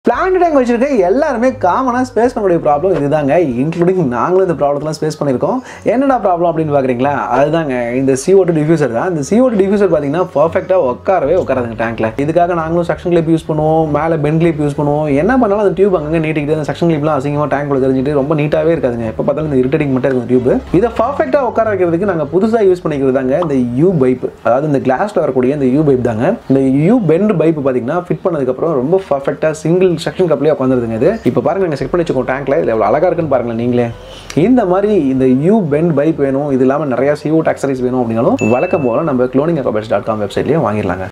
plant tank வச்சிருக்க எல்லாருமே காமனாக ஸ்பேஸ் பண்ணக்கூடிய ப்ராப்ளம் இதுதாங்க இன்க்ளூடிங் நாங்களும் இந்த ப்ராப்ளத்தெல்லாம் ஸ்பேஸ் பண்ணியிருக்கோம் என்னடா ப்ராப்ளம் அப்படின்னு பார்க்குறீங்களா அதுதாங்க இந்த CO2 டிஃப்யூசர் தான் இந்த CO2 டிஃப்யூசர் பார்த்தீங்கன்னா பர்ஃபெக்டாக உட்காரவே உட்காராதுங்க டேங்க்ல இதுக்காக நாங்களும் சக்ஷன் கிளிப் யூஸ் பண்ணுவோம் மேலே பென் கிளிப் யூஸ் பண்ணுவோம் என்ன பண்ணாலும் அந்த டியூப் அங்கங்கே நீட்டிக்கிட்டு அந்த சக்ஷன் கிளிப்லாம் அசிங்கமாக டேங்க் தெரிஞ்சுட்டு ரொம்ப நீட்டாகவே இருக்காதுங்க எப்போ பார்த்தாலும் இந்த இரிட்டேட்டிங் மட்டும் இருக்கும் டியூப் இதை பர்ஃபெக்டாக உட்கார வைக்கிறதுக்கு நாங்கள் புதுசாக யூஸ் பண்ணிக்கிறது தாங்க இந்த யூ பைப் அதாவது இந்த கிளாஸில் வரக்கூடிய இந்த யூ பைப் தாங்க இந்த யூ பெண்ட் பைப் பார்த்தீங்கன்னா ஃபிட் பண்ணதுக்கப்புறம் ரொம்ப பர்ஃபெக்டாக சிங்கிள் செக்ஷன் கப்லேயே உட்காந்துருதுங்க இது இப்போ பாருங்க நாங்கள் செட் பண்ணி வச்சுக்கோம் டேங்க்ல இது எவ்வளோ அழகாக இருக்குன்னு பாருங்களேன் நீங்களே இந்த மாதிரி இந்த யூ பெண்ட் பைப் வேணும் இது இல்லாமல் நிறைய சிஓ டாக்ஸரிஸ் வேணும் அப்படின்னாலும் வழக்கம் போல நம்ம க்ளோனிங் டாட் காம் வெப்சைட்லேயே வாங்கிடலாங்க